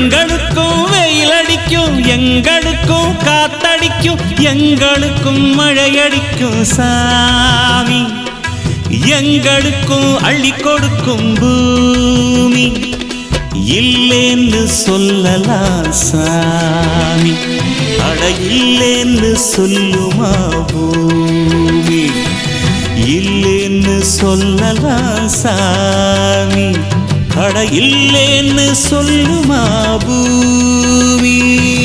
எங்களுக்கும் வெயில் அடிக்கும் எங்களுக்கும் காத்தடிக்கும் எங்களுக்கும் மழையடிக்கும் சாமி எங்களுக்கும் அள்ளி கொடுக்கும் பூமி இல்லேன்னு சொல்லலாம் சாமி அட இல்லேன்னு சொல்லுமா பூமி இல்லேன்னு சொல்லலாம் சாமி அட இல்லேன்னு சொல்லுமா பூமி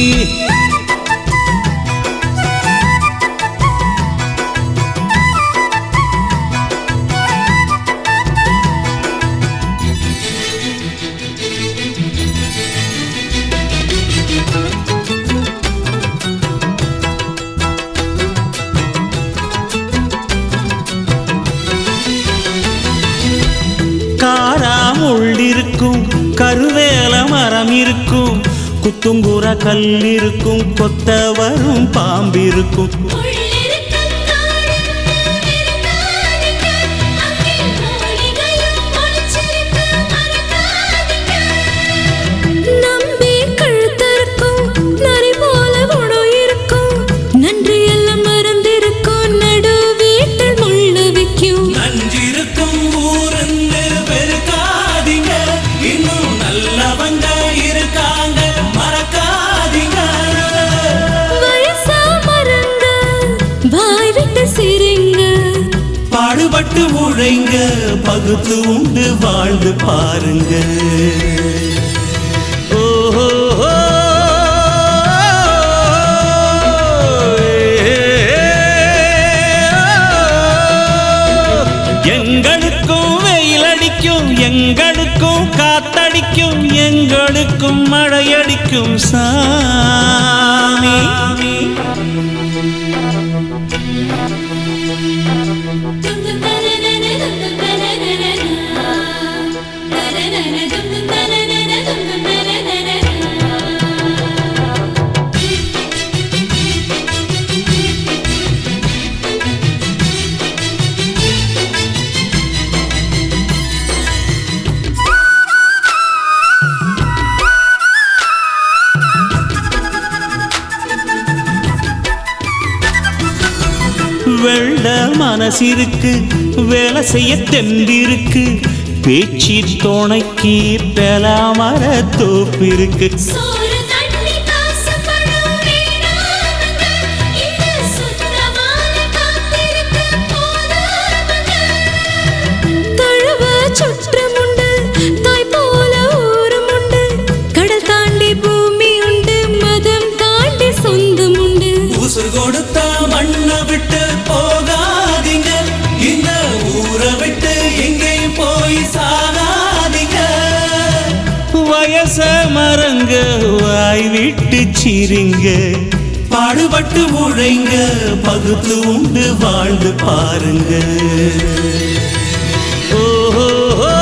காராமுள் இருக்கும் கருவேல மரம் இருக்கும் குத்துங்குற கல் இருக்கும் கொத்த வரும் பாம்பிருக்கும் உள்ளிருக்கும் காடுங்க விருந்தாதிங்க அங்கே மூலிகையும் ஒளிச்சிருக்கு மறக்காதீங்க நம்பி கழுத்தறுக்கும் நரி போல உணவு இருக்கும் நன்றி எல்லாம் மறந்திருக்கும் நடு வீட்டில் முள்ளு விக்கும் நஞ்சிருக்கும் ஊருன்னு பெருக்காதீங்க இன்னும் நல்லவங்க இருக்காங்க மறக்காதீங்க வயசா மரங்க வாய் விட்டு சிரிங்க பாடுபட்டு உழைங்க பகுத்து உண்டு வாழ்ந்து பாருங்க ஓஹோ எங்களுக்கும் வெயில் அடிக்கும் எங்களுக்கும் காத்தடிக்கும் எங்களுக்கும் மழையடிக்கும் சாமி வெள்ள மனசிருக்கு வேலை செய்ய தெம்பிருக்கு பேச்சு துணைக்கு பெலாமர தோப்பிருக்கு சோறு தண்ணி காசு பணம் வேணாமங்க இந்த சுத்தமான காத்திருக்கு போதாமங்க தழுவ சுற்றமுண்டு தாய் போல ஊருமுண்டு கடல் தாண்டி பூமி உண்டு மதம் தாண்டி சொந்தமுண்டு உசுர் கொடுத்த மண்ணை விட்டு போகாதீங்க இந்த ஊரை விட்டு எங்கேயும் போய் சாகாதீங்க வயச மரங்க வாய் விட்டு சிரிங்க பாடுபட்டு உழைங்க பகுத்து உண்டு வாழ்ந்து பாருங்க ஓஹோ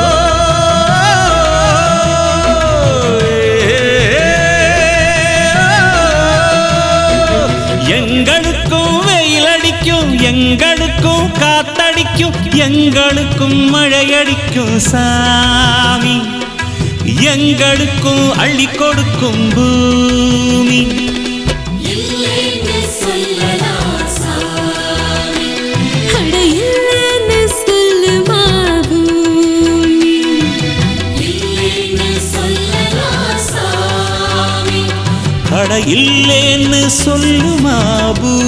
எங்களுக்கும் வெயில் அடிக்கும் எங்களுக்கும் காத்தடிக்கும் எங்களுக்கும் மழையடிக்கும் சாமி எங்களுக்கும் அள்ளி கொடுக்கும் பூமி இல்லைன்னு சொல்லலாம் சாமி அட இல்லைன்னு சொல்லுமா பூமி இல்லைன்னு சொல்லலாம் சாமி கட இல்லேன்னு சொல்லுமா பூமி